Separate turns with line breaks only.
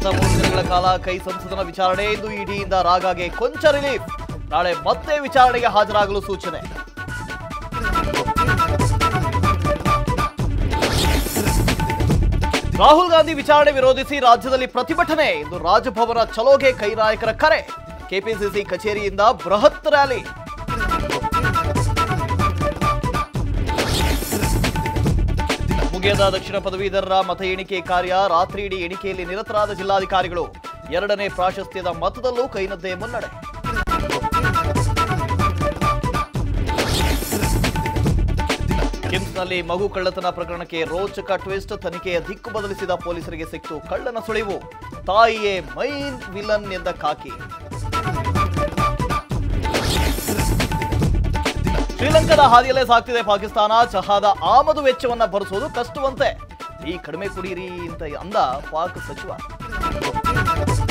ಸತತ ಮೂರು ದಿನಗಳ ಕಾಲ ಕೈ ಸಂಸದನ ವಿಚಾರಣೆ ಇಂದು ಇಡಿಯಿಂದ ರಾಗಾಗೆ ಕೊಂಚ ರಿಲೀಫ್ ನಾಳೆ ಮತ್ತೆ ವಿಚಾರಣೆಗೆ ಹಾಜರಾಗಲು ಸೂಚನೆ ರಾಹುಲ್ ಗಾಂಧಿ ವಿಚಾರಣೆ ವಿರೋಧಿಸಿ ರಾಜ್ಯದಲ್ಲಿ ಪ್ರತಿಭಟನೆ ಇಂದು ರಾಜಭವನ ಚಲೋಗೆ ಕೈ ನಾಯಕರ ಕರೆ ಕೆಪಿಸಿಸಿ ಕಚೇರಿಯಿಂದ ಬೃಹತ್ ರ್ಯಾಲಿ ಮುಗಿಯದ ದಕ್ಷಿಣ ಪದವೀಧರರ ಮತ ಎಣಿಕೆ ಕಾರ್ಯ ರಾತ್ರಿ ಇಡೀ ಎಣಿಕೆಯಲ್ಲಿ ನಿರತರಾದ ಜಿಲ್ಲಾಧಿಕಾರಿಗಳು ಎರಡನೇ ಪ್ರಾಶಸ್ತ್ಯದ ಮತದಲ್ಲೂ ಕೈನದ್ದೇ ಮುನ್ನಡೆ ಕಿಮ್ಸ್ನಲ್ಲಿ ಮಗು ಕಳ್ಳತನ ಪ್ರಕರಣಕ್ಕೆ ರೋಚಕ ಟ್ವಿಸ್ಟ್ ತನಿಖೆಯ ದಿಕ್ಕು ಬದಲಿಸಿದ ಪೊಲೀಸರಿಗೆ ಸಿಕ್ತು ಕಳ್ಳನ ಸುಳಿವು ತಾಯಿಯೇ ಮೈನ್ ವಿಲನ್ ಎಂದ ಕಾಕಿ ಶ್ರೀಲಂಕಾದ ಹಾದಿಯಲ್ಲೇ ಸಾಗ್ತಿದೆ ಪಾಕಿಸ್ತಾನ ಚಹಾದ ಆಮದು ವೆಚ್ಚವನ್ನ ಭರಿಸೋದು ಕಷ್ಟವಂತೆ ಈ ಕಡಿಮೆ ಕುಡೀರಿ ಅಂತ ಅಂದ ಪಾಕ್ ಸಚಿವ